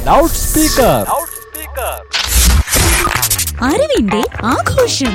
loud speaker അറിവിന്റെ ആഘോഷം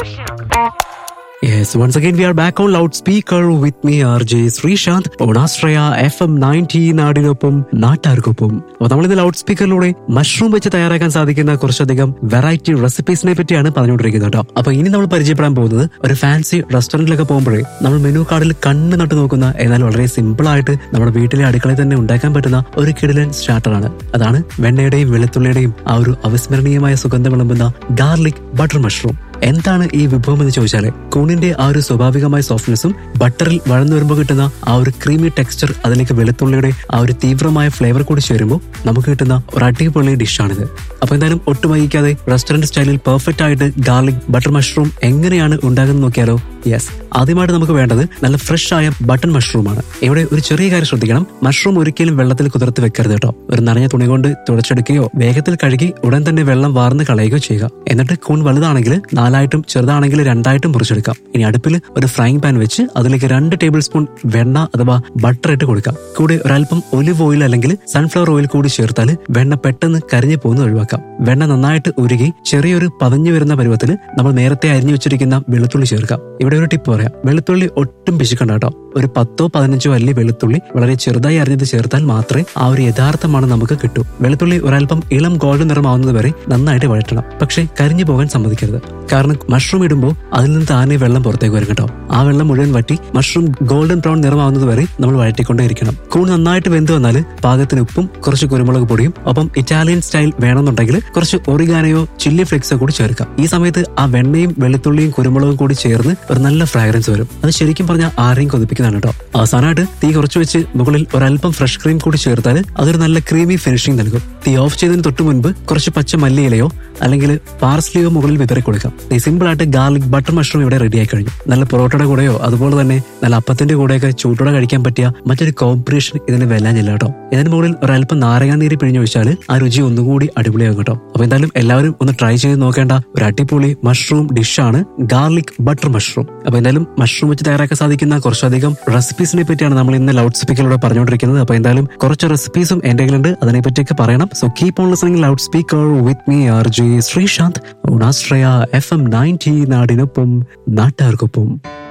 Yes, once again we are back on loudspeaker with me RJ Sreesanth Onashraya F M ninety നാടിനൊപ്പം നാട്ടാർക്കൊപ്പം അപ്പൊ നമ്മളിത് ലൗഡ് സ്പീക്കറിലൂടെ മഷ്റൂം വെച്ച് തയ്യാറാക്കാൻ സാധിക്കുന്ന കുറച്ചധികം വെറൈറ്റി റെസിപ്പീസിനെ പറ്റിയാണ് പറഞ്ഞുകൊണ്ടിരിക്കുന്നത് കേട്ടോ അപ്പൊ ഇനി നമ്മൾ പരിചയപ്പെടാൻ പോകുന്നത് ഒരു ഫാൻസി റെസ്റ്റോറന്റിലൊക്കെ പോകുമ്പോഴേ നമ്മൾ മെനു കാർഡിൽ കണ്ണ് നട്ട് നോക്കുന്ന എന്നാൽ വളരെ സിമ്പിൾ ആയിട്ട് നമ്മുടെ വീട്ടിലെ അടുക്കളയിൽ തന്നെ ഉണ്ടാക്കാൻ പറ്റുന്ന ഒരു കിടിലൻ സ്റ്റാർട്ടറാണ് അതാണ് വെണ്ണയുടെയും വെളുത്തുള്ളിയുടെയും ആ ഒരു അവിസ്മരണീയമായ സുഗന്ധം വിളമ്പുന്ന ഗാർലിക് ബട്ടർ മഷ്റൂം എന്താണ് ഈ വിഭവം എന്ന് ചോദിച്ചാല് കൂണിന്റെ ആ ഒരു സ്വാഭാവികമായ സോഫ്റ്റ്നെസ്സും ബട്ടറിൽ വഴന്നു വരുമ്പോൾ കിട്ടുന്ന ആ ഒരു ക്രീമി ടെക്സ്ചർ അതിലേക്ക് വെളുത്തുള്ളിയുടെ ആ ഒരു തീവ്രമായ ഫ്ലേവർ കൂടി ചേരുമ്പോൾ നമുക്ക് കിട്ടുന്ന ഒരു അടിപൊളി ഡിഷാണിത് അപ്പൊ എന്തായാലും ഒട്ടും വൈകിക്കാതെ റെസ്റ്റോറന്റ് സ്റ്റൈലിൽ പെർഫെക്റ്റ് ആയിട്ട് ഗാർലിക് ബട്ടർ മഷ്റൂം എങ്ങനെയാണ് ഉണ്ടാകുന്നത് നോക്കിയാലോ യെസ് ആദ്യമായിട്ട് നമുക്ക് വേണ്ടത് നല്ല ഫ്രഷ് ആയ ബട്ടൺ മഷ്റൂമാണ് ഇവിടെ ഒരു ചെറിയ കാര്യം ശ്രദ്ധിക്കണം മഷ്റൂം ഒരിക്കലും വെള്ളത്തിൽ കുതിർത്ത് വെക്കരുത് കേട്ടോ ഒരു നനഞ്ഞ തുണി കൊണ്ട് തുടച്ചെടുക്കുകയോ വേഗത്തിൽ കഴുകി ഉടൻ തന്നെ വെള്ളം വാർന്ന് കളയുകയോ ചെയ്യുക എന്നിട്ട് കൂൺ വലുതാണെങ്കിൽ നാലായിട്ടും ചെറുതാണെങ്കിൽ രണ്ടായിട്ടും മുറിച്ചെടുക്കാം ഇനി അടുപ്പിൽ ഒരു ഫ്രൈങ് പാൻ വെച്ച് അതിലേക്ക് രണ്ട് ടേബിൾ സ്പൂൺ വെണ്ണ അഥവാ ബട്ടർ ഇട്ട് കൊടുക്കാം കൂടെ ഒരല്പം ഒലിവ് ഓയിൽ അല്ലെങ്കിൽ സൺഫ്ലവർ ഓയിൽ കൂടി ചേർത്താൽ വെണ്ണ പെട്ടെന്ന് കരിഞ്ഞു പോകുന്നത് ഒഴിവാക്കാം വെണ്ണ നന്നായിട്ട് ഉരുകി ചെറിയൊരു പതഞ്ഞു വരുന്ന പരുവത്തിൽ നമ്മൾ നേരത്തെ അരിഞ്ഞു വെച്ചിരിക്കുന്ന വെളുത്തുള്ളി ചേർക്കാം ഇവിടെ ഒരു ടിപ്പ് പറയാം വെളുത്തുള്ളി ഒട്ടും പിശുക്കണ്ട കേട്ടോ ഒരു പത്തോ പതിനഞ്ചോ അല്ലി വെളുത്തുള്ളി വളരെ ചെറുതായി അരിഞ്ഞത് ചേർത്താൽ മാത്രമേ ആ ഒരു യഥാർത്ഥ മണം നമുക്ക് കിട്ടൂ വെളുത്തുള്ളി ഒരല്പം ഇളം ഗോൾഡൻ നിറമാവുന്നത് വരെ നന്നായിട്ട് വഴറ്റണം പക്ഷേ കരിഞ്ഞു പോകാൻ സമ്മതിക്കരുത് കാരണം മഷ്റൂം ഇടുമ്പോൾ അതിൽ നിന്ന് താനെ വെള്ളം പുറത്തേക്ക് വരും കേട്ടോ ആ വെള്ളം മുഴുവൻ വറ്റി മഷ്റൂം ഗോൾഡൻ ബ്രൗൺ നിറമാവുന്നത് വരെ നമ്മൾ വഴറ്റിക്കൊണ്ടേയിരിക്കണം കൂൺ നന്നായിട്ട് വെന്ത് വന്നാൽ പാകത്തിന് ഉപ്പും കുറച്ച് കുരുമുളക് പൊടിയും ഒപ്പം ഇറ്റാലിയൻ സ്റ്റൈൽ വേണമെന്നുണ്ടെങ്കിൽ കുറച്ച് ഒറിഗാനയോ ചില്ലി ഫ്ലെക്സോ കൂടി ചേർക്കാം ഈ സമയത്ത് ആ വെണ്ണയും വെളുത്തുള്ളിയും കുരുമുളകും കൂടി ചേർന്ന് ഒരു നല്ല ഫ്രാഗ്രൻസ് വരും അത് ശരിക്കും പറഞ്ഞാൽ ആരെയും കൊതിപ്പിക്കുന്നതാണ് കേട്ടോ അവസാനമായിട്ട് തീ കുറച്ച് വെച്ച് മുകളിൽ ഒരല്പം ഫ്രഷ് ക്രീം കൂടി ചേർത്താൽ അതൊരു നല്ല ക്രീമി ഫിനിഷിംഗ് നൽകും തീ ഓഫ് ചെയ്തതിന് തൊട്ട് മുൻപ് കുറച്ച് പച്ച മല്ലിയിലയോ അല്ലെങ്കിൽ പാർസ്ലിയോ മുകളിൽ വിതറി കൊടുക്കാം ഈ സിമ്പിൾ ആയിട്ട് ഗാർലിക് ബട്ടർ മഷ്റൂം ഇവിടെ റെഡി ആയി കഴിഞ്ഞു നല്ല പൊറോട്ടയുടെ കൂടെയോ അതുപോലെ തന്നെ നല്ല അപ്പത്തിന്റെ കൂടെയൊക്കെ ചൂട്ടോടെ കഴിക്കാൻ പറ്റിയ മറ്റൊരു കോമ്പിനേഷൻ ഇതിന് വെല്ലാഞ്ഞില്ല കേട്ടോ ഇതിന് മുകളിൽ ഒരല്പം നാരങ്ങാനീര് പിഴിഞ്ഞു വെച്ചാൽ ആ രുചി ഒന്നുകൂടി അടിപൊളിയാകും കേട്ടോ അപ്പൊ എന്തായാലും എല്ലാവരും ഒന്ന് ട്രൈ ചെയ്ത് നോക്കേണ്ട ഒരു അടിപൊളി മഷ്റൂം ഡിഷാണ് ഗാർലിക് ബട്ടർ മഷ്റൂം അപ്പൊ എന്തായാലും മഷ്റൂം വെച്ച് തയ്യാറാക്കാൻ സാധിക്കുന്ന കുറച്ചധികം റെസിപ്പീസിനെ പറ്റിയാണ് നമ്മൾ ഇന്ന് ലൗഡ് സ്പീക്കറിലൂടെ പറഞ്ഞുകൊണ്ടിരിക്കുന്നത് അപ്പൊ എന്തായാലും കുറച്ച് റെസിപ്പീസും എന്റെ കയ്യിലുണ്ട് അതിനെ പറ്റിയൊക്കെ പറയണം so keep on listening loudspeaker with me R J Sreesanth Onashraya F M ninety നാടിനൊപ്പം നാട്ടുകാർക്കൊപ്പം